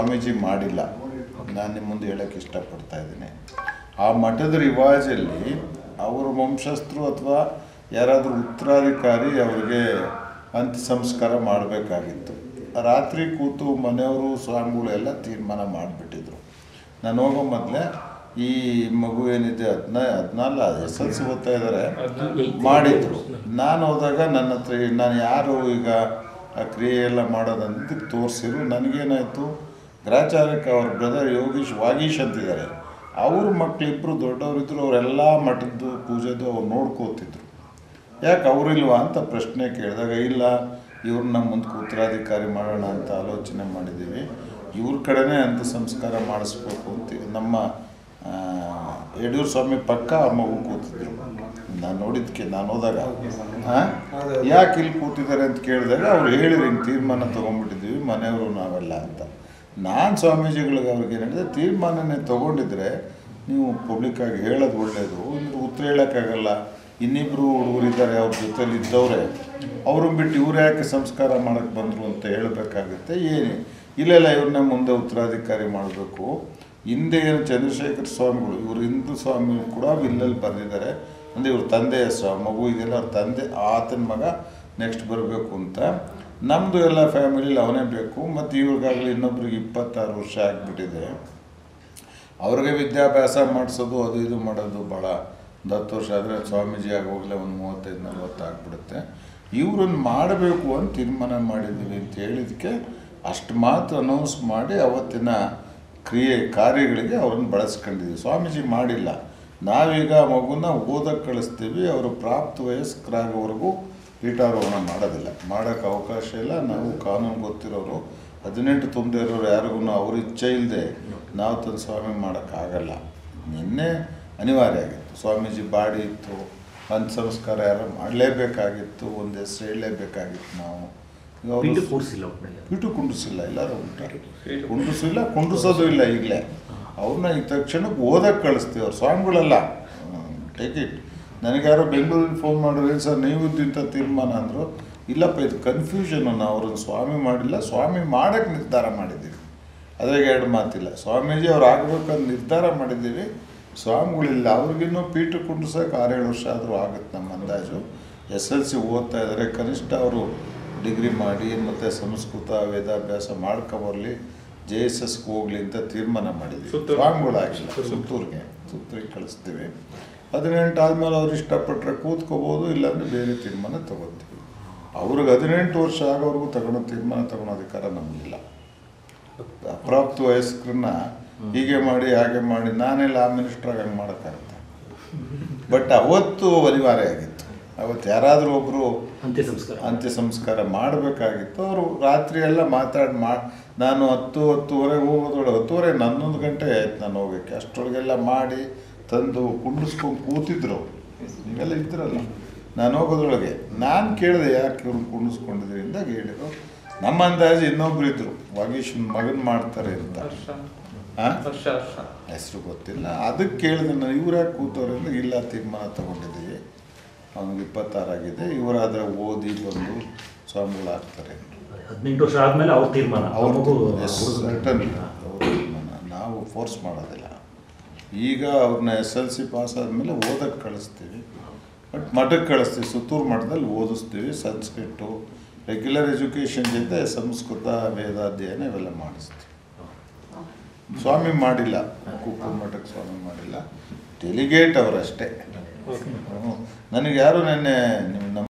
ಸ್ವಾಮೀಜಿ ಮಾಡಿಲ್ಲ ನಾನು ನಿಮ್ಮ ಮುಂದೆ ಹೇಳೋಕ್ಕೆ ಇಷ್ಟಪಡ್ತಾ ಇದ್ದೀನಿ ಆ ಮಠದ ರಿವಾಜಲ್ಲಿ ಅವರ ವಂಶಸ್ಥರು ಅಥವಾ ಯಾರಾದರೂ ಉತ್ತರಾಧಿಕಾರಿ ಅವ್ರಿಗೆ ಅಂತ್ಯ ಸಂಸ್ಕಾರ ಮಾಡಬೇಕಾಗಿತ್ತು ರಾತ್ರಿ ಕೂತು ಮನೆಯವರು ಸ್ವಾಮಿಗಳು ಎಲ್ಲ ತೀರ್ಮಾನ ಮಾಡಿಬಿಟ್ಟಿದ್ರು ನಾನು ಹೋಗೋ ಮೊದಲೇ ಈ ಮಗು ಏನಿದೆ ಹದಿನ ಹದಿನಾಲ ಎಸ್ ಎಲ್ ಸಿ ಓದ್ತಾ ಇದ್ದಾರೆ ಮಾಡಿದ್ರು ನಾನು ಹೋದಾಗ ನನ್ನ ಹತ್ರ ನಾನು ಯಾರು ಈಗ ಆ ಕ್ರಿಯೆ ಎಲ್ಲ ಮಾಡೋದಂತ ತೋರಿಸಿರು ನನಗೇನಾಯಿತು ಗ್ರಾಚಾರಕ್ಕೆ ಅವ್ರ ಬ್ರದರ್ ಯೋಗೀಶ್ ವಾಗೀಶ್ ಅಂತಿದ್ದಾರೆ ಅವ್ರ ಮಕ್ಕಳಿಬ್ಬರು ದೊಡ್ಡವರಿದ್ರು ಅವರೆಲ್ಲ ಮಠದ್ದು ಪೂಜೆದು ಅವ್ರು ನೋಡ್ಕೋತಿದ್ರು ಯಾಕೆ ಅವರಿಲ್ವಾ ಅಂತ ಪ್ರಶ್ನೆ ಕೇಳಿದಾಗ ಇಲ್ಲ ಇವ್ರನ್ನ ಮುಂದೆ ಉತ್ತರಾಧಿಕಾರಿ ಮಾಡೋಣ ಅಂತ ಆಲೋಚನೆ ಮಾಡಿದ್ದೀವಿ ಇವ್ರ ಕಡೆನೇ ಅಂತ್ಯ ಸಂಸ್ಕಾರ ಮಾಡಿಸ್ಬೇಕು ಅಂತ ನಮ್ಮ ಆ, ಯಡಿಯೂರು ಸ್ವಾಮಿ ಪಕ್ಕ ಆ ಮಗು ಕೂತಿದ್ರು ನಾನು ನೋಡಿದ್ಕೆ ನಾನು ಹೋದಾಗ ಹಾಂ ಯಾಕೆ ಇಲ್ಲಿ ಕೂತಿದ್ದಾರೆ ಅಂತ ಕೇಳಿದಾಗ ಅವ್ರು ಹೇಳಿದ್ರು ಹಿಂಗೆ ತೀರ್ಮಾನ ತೊಗೊಂಡ್ಬಿಟ್ಟಿದ್ದೀವಿ ಮನೆಯವರು ನಾವೆಲ್ಲ ಅಂತ ನಾನು ಸ್ವಾಮೀಜಿಗಳಿಗೆ ಅವ್ರಿಗೆ ಏನು ಹೇಳಿದೆ ತೀರ್ಮಾನನೇ ತೊಗೊಂಡಿದ್ರೆ ನೀವು ಪಬ್ಲಿಕ್ಕಾಗಿ ಹೇಳೋದು ಒಳ್ಳೆಯದು ಇನ್ನು ಉತ್ತರ ಹೇಳೋಕ್ಕಾಗಲ್ಲ ಇನ್ನಿಬ್ಬರು ಹುಡುಗರಿದ್ದಾರೆ ಅವ್ರ ಜೊತೆಲಿ ಇದ್ದವರೇ ಅವ್ರನ್ನ ಬಿಟ್ಟು ಇವ್ರು ಯಾಕೆ ಸಂಸ್ಕಾರ ಮಾಡೋಕ್ಕೆ ಬಂದರು ಅಂತ ಹೇಳಬೇಕಾಗುತ್ತೆ ಏನು ಇಲ್ಲ ಇಲ್ಲ ಇವ್ರನ್ನ ಮುಂದೆ ಉತ್ತರಾಧಿಕಾರಿ ಮಾಡಬೇಕು ಹಿಂದೆ ಏನು ಚಂದ್ರಶೇಖರ ಸ್ವಾಮಿಗಳು ಇವರು ಹಿಂದೂ ಸ್ವಾಮಿ ಕೂಡ ಬಿಲ್ಲಲ್ಲಿ ಬರೆದಿದ್ದಾರೆ ಅಂದರೆ ಇವ್ರ ತಂದೆ ಹೆಸರು ಆ ಮಗು ಇದೆಲ್ಲ ಅವ್ರ ತಂದೆ ಆತನ ಮಗ ನೆಕ್ಸ್ಟ್ ಬರಬೇಕು ಅಂತ ನಮ್ಮದು ಎಲ್ಲ ಫ್ಯಾಮಿಲಿಲಿ ಅವನೇ ಬೇಕು ಮತ್ತು ಇವ್ರಿಗಾಗಲಿ ಇನ್ನೊಬ್ರಿಗೆ ಇಪ್ಪತ್ತಾರು ವರ್ಷ ಆಗಿಬಿಟ್ಟಿದೆ ಅವ್ರಿಗೆ ವಿದ್ಯಾಭ್ಯಾಸ ಮಾಡಿಸೋದು ಅದು ಇದು ಮಾಡೋದು ಭಾಳ ಒಂದು ಹತ್ತು ವರ್ಷ ಆದರೆ ಸ್ವಾಮೀಜಿ ಆಗೋಗಲೇ ಒಂದು ಮೂವತ್ತೈದು ನಲ್ವತ್ತು ಆಗಿಬಿಡುತ್ತೆ ಇವ್ರನ್ನ ಮಾಡಬೇಕು ಅಂತ ತೀರ್ಮಾನ ಮಾಡಿದ್ದೀವಿ ಅಂತ ಹೇಳಿದಕ್ಕೆ ಅಷ್ಟು ಮಾತ್ರ ಅನೌನ್ಸ್ ಮಾಡಿ ಅವತ್ತಿನ ಕ್ರಿಯೆ ಕಾರ್ಯಗಳಿಗೆ ಅವ್ರನ್ನ ಬಳಸ್ಕೊಂಡಿದ್ದೀವಿ ಸ್ವಾಮೀಜಿ ಮಾಡಿಲ್ಲ ನಾವೀಗ ಆ ಮಗುನ ಓದಕ್ಕೆ ಕಳಿಸ್ತೀವಿ ಅವರು ಪ್ರಾಪ್ತ ವಯಸ್ಕರಾಗೋವರೆಗೂ ಪೀಠಾರೋಹಣ ಮಾಡೋದಿಲ್ಲ ಮಾಡೋಕ್ಕೆ ಅವಕಾಶ ಇಲ್ಲ ನಾವು ಕಾನೂನು ಗೊತ್ತಿರೋರು ಹದಿನೆಂಟು ತುಂಬದೇ ಇರೋರು ಯಾರಿಗೂ ಅವ್ರ ಇಚ್ಛೆ ಇಲ್ಲದೆ ನಾವು ತಂದು ಸ್ವಾಮಿ ಮಾಡೋಕ್ಕಾಗಲ್ಲ ನಿನ್ನೆ ಅನಿವಾರ್ಯ ಆಗಿತ್ತು ಸ್ವಾಮೀಜಿ ಬಾಡಿ ಇತ್ತು ಅಂಥ ಸಂಸ್ಕಾರ ಯಾರು ಮಾಡಲೇಬೇಕಾಗಿತ್ತು ಒಂದು ಹೆಸರು ಹೇಳಲೇಬೇಕಾಗಿತ್ತು ನಾವು ಈಗ ಪೀಠ ಅವರು ಕೂರಿಸಿಲ್ಲ ಒಟ್ಟಿನಲ್ಲಿ ಪೀಠು ಕುಂಡಿಸಿಲ್ಲ ಎಲ್ಲರೂ ಉಂಟು ಕುಂಡಿಸಿಲ್ಲ ಕುಂಡಿಸೋದು ಇಲ್ಲ ಈಗಲೇ ಅವ್ರನ್ನ ಈ ತಕ್ಷಣಕ್ಕೆ ಓದಕ್ಕೆ ಕಳಿಸ್ತೀವಿ ಅವ್ರು ಸ್ವಾಮಿಗಳೆಲ್ಲ ಟೇಕ್ ಇಟ್ ನನಗೆ ಯಾರೋ ಬೆಂಗಳೂರಿಗೆ ಫೋನ್ ಮಾಡಿದ್ರೆ ಸರ್ ನೀವು ಇಂಥ ತೀರ್ಮಾನ ಅಂದರು ಇಲ್ಲಪ್ಪ ಇದು ಕನ್ಫ್ಯೂಷನು ನಾವು ಅವ್ರನ್ನ ಸ್ವಾಮಿ ಮಾಡಿಲ್ಲ ಸ್ವಾಮಿ ಮಾಡೋಕ್ಕೆ ನಿರ್ಧಾರ ಮಾಡಿದ್ದೀವಿ ಅದ್ರಾಗ ಎರಡು ಮಾತಿಲ್ಲ ಸ್ವಾಮೀಜಿ ಅವ್ರು ಆಗ್ಬೇಕಂತ ನಿರ್ಧಾರ ಮಾಡಿದ್ದೀವಿ ಸ್ವಾಮಿಗಳಿಲ್ಲ ಅವ್ರಿಗಿನ್ನೂ ಪೀಠ ಕುಂಡಿಸೋಕೆ ಆರೇಳು ವರ್ಷ ಆದರೂ ಆಗುತ್ತೆ ನಮ್ಮ ಅಂದಾಜು ಎಸ್ ಎಲ್ ಸಿ ಓದ್ತಾ ಇದ್ದಾರೆ ಕನಿಷ್ಠ ಅವರು ಡಿಗ್ರಿ ಮಾಡಿ ಮತ್ತು ಸಂಸ್ಕೃತ ವೇದಾಭ್ಯಾಸ ಮಾಡ್ಕೊಬರ್ಲಿ ಜೆ ಎಸ್ ಎಸ್ಗೆ ಹೋಗ್ಲಿ ಅಂತ ತೀರ್ಮಾನ ಮಾಡಿದ್ವಿ ಸುತ್ತೂರು. ಸ್ವಾಮಿಗಳಾಗಿಲ್ಲ ಸುತ್ತೂರಿಗೆ ಸುತ್ತೂರಿಗೆ ಕಳಿಸ್ತೀವಿ ಹದಿನೆಂಟು ಆದಮೇಲೆ ಅವ್ರು ಇಷ್ಟಪಟ್ಟರೆ ಕೂತ್ಕೋಬೋದು ಇಲ್ಲಾಂದರೆ ಬೇರೆ ತೀರ್ಮಾನ ತಗೋತೀವಿ ಅವ್ರಿಗೆ ಹದಿನೆಂಟು ವರ್ಷ ಆಗೋವರೆಗೂ ತಗೊಳ್ಳೋ ತೀರ್ಮಾನ ತಗೊಳ್ಳೋ ಅಧಿಕಾರ ನಮಗಿಲ್ಲ ಅಪ್ರಾಪ್ತ ವಯಸ್ಕರನ್ನ ಹೀಗೆ ಮಾಡಿ ಹಾಗೆ ಮಾಡಿ ನಾನೆಲ್ಲ ಆ ಮಿನಿಸ್ಟ್ರಾಗ ಹಂಗೆ ಮಾಡೋಕ್ಕಾಗುತ್ತೆ ಬಟ್ ಅವತ್ತು ಅನಿವಾರ್ಯ ಆಗಿತ್ತು ಅವತ್ತು ಯಾರಾದರೂ ಒಬ್ಬರು ಅಂತ್ಯ ಸಂಸ್ಕಾರ ಅಂತ್ಯ ಸಂಸ್ಕಾರ ಮಾಡಬೇಕಾಗಿತ್ತು ಅವರು ರಾತ್ರಿ ಎಲ್ಲ ಮಾತಾಡಿ ಮಾ ನಾನು ಹತ್ತು ಹತ್ತುವರೆಗೆ ಹೋಗೋದೊಳಗೆ ಹತ್ತುವರೆ ಹನ್ನೊಂದು ಗಂಟೆ ಆಯ್ತು ನಾನು ಹೋಗೋಕ್ಕೆ ಅಷ್ಟರೊಳಗೆಲ್ಲ ಮಾಡಿ ತಂದು ಕುಂಡಿಸ್ಕೊಂಡು ಕೂತಿದ್ರು ನೀವೆಲ್ಲ ಇದ್ರಲ್ಲ ನಾನು ಹೋಗೋದ್ರೊಳಗೆ ನಾನು ಕೇಳಿದೆ ಯಾಕೆ ಇವ್ರನ್ನ ಕುಂಡಿಸ್ಕೊಂಡಿದ್ರಿ ಅಂದಾಗ ಹೇಳಿದ್ರು ನಮ್ಮ ಅಂದಾಜು ಇನ್ನೊಬ್ರು ಇದ್ರು ವಾಗೀಶನ್ ಮಗನ್ ಮಾಡ್ತಾರೆ ಅಂತ ವರ್ಷ ಹಾಂ ವರ್ಷ ವರ್ಷ ಹೆಸರು ಗೊತ್ತಿಲ್ಲ ಅದಕ್ಕೆ ಕೇಳಿದೆ ನಾನು ಇವ್ರು ಯಾಕೆ ಕೂತವ್ರೆ ಅಂದ್ರೆ ಇಲ್ಲ ತೀರ್ಮಾನ ತಗೊಂಡಿದ್ದೀವಿ ಅವ್ನಿಗೆ ಇಪ್ಪತ್ತಾರಾಗಿದೆ ಇವರಾದರೆ ಓದಿ ಬಂದು ಸ್ವಾಮಿಗಳಾಗ್ತಾರೆ ಹದಿನೆಂಟು ವರ್ಷ ಆದ್ಮೇಲೆ ಅವ್ರ ತೀರ್ಮಾನ ಅವ್ರ ಮಗು ರಿಟರ್ನ್ ಅವ್ರ ತೀರ್ಮಾನ ನಾವು ಫೋರ್ಸ್ ಮಾಡೋದಿಲ್ಲ ಈಗ ಅವ್ರನ್ನ ಎಸ್ ಎಲ್ ಸಿ ಪಾಸ್ ಆದಮೇಲೆ ಓದಕ್ಕೆ ಕಳಿಸ್ತೀವಿ ಬಟ್ ಮಠಕ್ಕೆ ಕಳಿಸ್ತೀವಿ ಸುತ್ತೂರು ಮಠದಲ್ಲಿ ಓದಿಸ್ತೀವಿ ಸಂಸ್ಕೃತು ರೆಗ್ಯುಲರ್ ಎಜುಕೇಷನ್ ಜೊತೆ ಸಂಸ್ಕೃತ ವೇದಾಧ್ಯಯನ ಇವೆಲ್ಲ ಮಾಡಿಸ್ತೀವಿ ಸ್ವಾಮಿ ಮಾಡಿಲ್ಲ ಕುಪ್ಪು ಮಠಕ್ಕೆ ಸ್ವಾಮಿ ಮಾಡಿಲ್ಲ ಡೆಲಿಗೇಟ್ ಅವರಷ್ಟೇ ಹ್ಮ್. ನನಗೆ ಯಾರು ನೆನ್ನೆ ನಿಮ್ಮ ನಮ್ಮ